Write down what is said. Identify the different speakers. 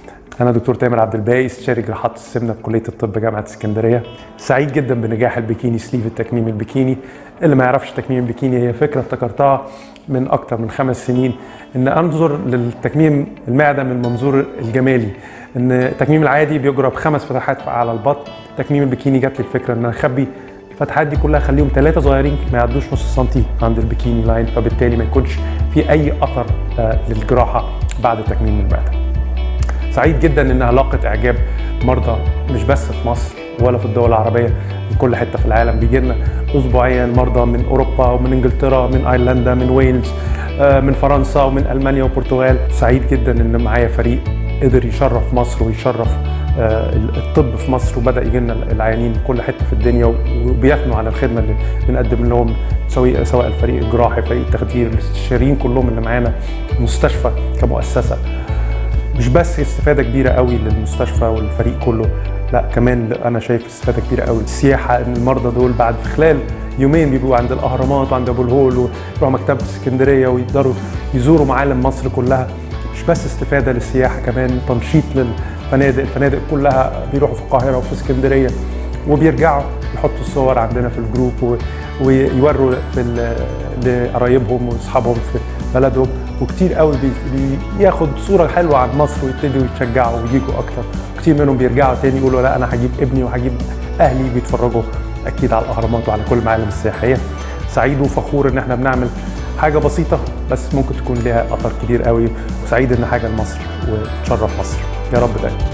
Speaker 1: أنا دكتور تامر عبد الباقي استشاري جراحات السمنة بكلية الطب جامعة اسكندرية سعيد جدا بنجاح البيكيني سليف التكميم البيكيني اللي ما يعرفش تكميم البيكيني هي فكرة ابتكرتها من أكتر من خمس سنين إن أنظر للتكميم المعدة من منظور الجمالي إن التكميم العادي بيجرى بخمس فتحات على البطن تكميم البيكيني جات لي الفكرة إن أنا أخبي الفتحات دي كلها اخليهم ثلاثه صغيرين ما يعدوش نص سنتي عند البيكيني لاين فبالتالي ما يكونش في اي اثر آه، للجراحه بعد تكميم المعده. سعيد جدا انها لاقت اعجاب مرضى مش بس في مصر ولا في الدول العربيه من كل حته في العالم بيجي لنا اسبوعيا مرضى من اوروبا ومن انجلترا من ايرلندا من ويلز آه، من فرنسا ومن المانيا والبرتغال سعيد جدا ان معايا فريق قدر يشرف مصر ويشرف آه، الطب في مصر وبدا يجي لنا العيانين من كل حته في الدنيا وبيثنوا على الخدمه اللي بنقدم لهم سواء سواء الفريق الجراحي فريق التخدير الاستشاريين كلهم اللي معانا مستشفى كمؤسسه مش بس استفاده كبيره قوي للمستشفى والفريق كله لا كمان انا شايف استفاده كبيره قوي السياحه ان المرضى دول بعد في خلال يومين بيبقوا عند الاهرامات وعند ابو الهول ويروحوا مكتبه اسكندريه ويقدروا يزوروا معالم مصر كلها مش بس استفاده للسياحه كمان تنشيط للفنادق الفنادق كلها بيروحوا في القاهره وفي اسكندريه وبيرجعوا يحطوا الصور عندنا في الجروب ويوروا في لقرايبهم واصحابهم في بلدهم وكتير قوي بياخد صوره حلوه عن مصر ويبتدوا يتشجعوا ويجوا اكتر كتير منهم بيرجعوا تاني يقولوا لا انا هجيب ابني وهجيب اهلي بيتفرجوا اكيد على الاهرامات وعلى كل المعالم السياحيه سعيد وفخور ان احنا بنعمل حاجه بسيطه بس ممكن تكون لها اثر كبير قوي وسعيد ان حاجه لمصر وتشرف مصر يا رب دايما